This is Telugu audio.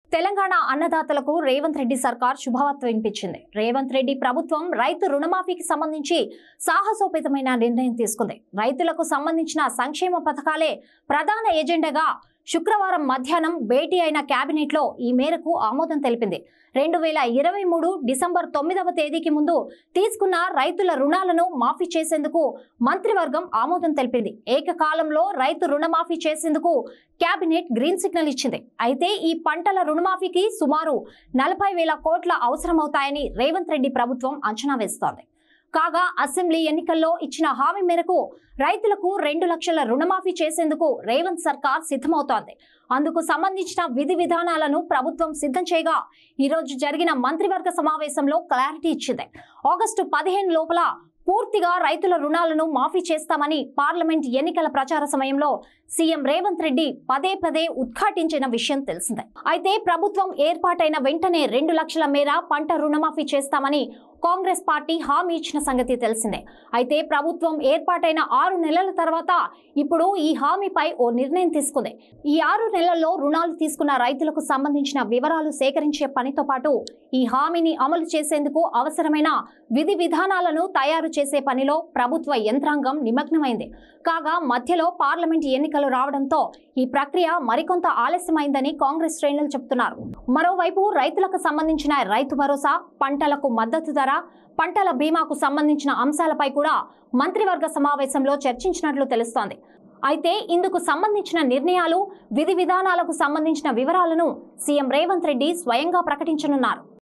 తెలంగాణ అన్నదాతలకు రేవంత్ రెడ్డి సర్కార్ శుభవార్త వినిపించింది రేవంత్ రెడ్డి ప్రభుత్వం రైతు రుణమాఫీకి సంబంధించి సాహసోపేతమైన నిర్ణయం తీసుకుంది రైతులకు సంబంధించిన సంక్షేమ పథకాలే ప్రధాన ఎజెండాగా శుక్రవారం మధ్యాహ్నం భేటీ అయిన కేబినెట్ లో ఈ మేరకు ఆమోదం తెలిపింది రెండు వేల ఇరవై మూడు డిసెంబర్ తొమ్మిదవ తేదీకి ముందు తీసుకున్న రైతుల రుణాలను మాఫీ చేసేందుకు మంత్రివర్గం ఆమోదం తెలిపింది ఏకకాలంలో రైతు రుణమాఫీ చేసేందుకు కేబినెట్ గ్రీన్ సిగ్నల్ ఇచ్చింది అయితే ఈ పంటల రుణమాఫీకి సుమారు నలభై వేల కోట్ల అవసరమవుతాయని రేవంత్ రెడ్డి ప్రభుత్వం అంచనా వేస్తోంది కాగా అసెంబ్లీ ఎన్నికల్లో ఇచ్చిన హామీ మేరకు రైతులకు రెండు లక్షల రుణమాఫీ చేసేందుకు రేవంత్ సర్కార్ సిద్ధమవుతోంది అందుకు సంబంధించిన విధి విధానాలను ప్రభుత్వం సిద్ధం చేయగా ఈ రోజు జరిగిన మంత్రివర్గ సమావేశంలో క్లారిటీ ఇచ్చింది ఆగస్టు పదిహేను లోపల పూర్తిగా రైతుల రుణాలను మాఫీ చేస్తామని పార్లమెంట్ ఎన్నికల ప్రచార సమయంలో సీఎం రేవంత్ రెడ్డి పదే పదే ఉద్ఘాటించిన విషయం తెలిసిందే అయితే ప్రభుత్వం ఏర్పాటైన వెంటనే రెండు లక్షల మేర పంట రుణమాఫీ చేస్తామని కాంగ్రెస్ పార్టీ హామీ ఇచ్చిన సంగతి తెలిసిందే అయితే ప్రభుత్వం ఏర్పాటైన ఆరు నెలల తర్వాత ఇప్పుడు ఈ హామీపై ఓ నిర్ణయం తీసుకుంది ఈ ఆరు నెలల్లో రుణాలు తీసుకున్న రైతులకు సంబంధించిన వివరాలు సేకరించే పనితో పాటు ఈ హామీని అమలు చేసేందుకు అవసరమైన విధి విధానాలను తయారు చేసే పనిలో ప్రభుత్వ యంత్రాంగం నిమగ్నమైంది కాగా మధ్యలో పార్లమెంట్ ఎన్నికలు రావడంతో ఈ ప్రక్రియ మరికొంత ఆలస్యమైందని కాంగ్రెస్ శ్రేణులు చెబుతున్నారు మరోవైపు రైతులకు సంబంధించిన రైతు భరోసా పంటలకు మద్దతు ధర పంటల బీమాకు సంబంధించిన అంశాలపై కూడా మంత్రివర్గ సమావేశంలో చర్చించినట్లు తెలుస్తోంది అయితే ఇందుకు సంబంధించిన నిర్ణయాలు విధి విధానాలకు సంబంధించిన వివరాలను సీఎం రేవంత్ రెడ్డి స్వయంగా ప్రకటించనున్నారు